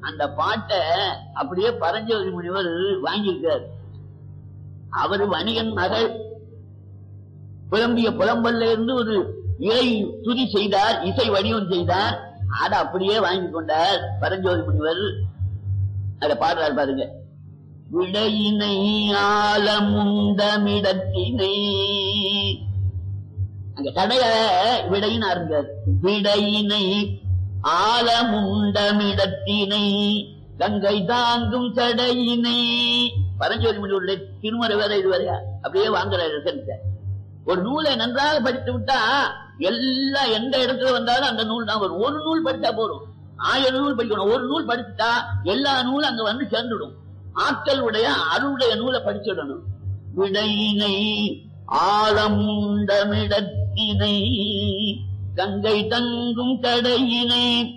அந்த பாட்டை அப்படியே பரஞ்சோதி முனிவர் வாங்கியிருக்கார் அவரு வணிகன் மகள் புலம்பிய புலம்பல்ல இருந்து ஒரு இறை துதி செய்தார் இசை வடிவம் செய்தார் அதை அப்படியே வாங்கி கொண்டார் பரஞ்சோதி முனிவர் அதை பாடுறார் பாருங்க விடையினை ஆலமுண்டமிடத்தினை அங்க கடைய விடையினா இருந்தார் விடையினை ஆலமுண்டமிடத்தினை கங்கை தாங்கும் சடையினை பரஞ்சோதி முனிவருடைய திருமறை வேற இது வரையா அப்படியே வாங்குறாரு ரிசல்ட்ட ஒரு நூலை நன்றாக படித்து விட்டா எல்லா எந்த இடத்துல வந்தாலும் அந்த நூல் தான் வரும் ஒரு நூல் படித்தா போதும் ஆயிரம் நூல் படிக்கணும் ஒரு நூல் படிச்சுட்டா எல்லா நூலும் அங்க வந்து சேர்ந்துடும் ஆட்கள் உடைய அருளுடைய நூலை படிச்சிடணும் விடையினை ஆழமுண்டமிடத்தினை கங்கை தங்கும் கடையினை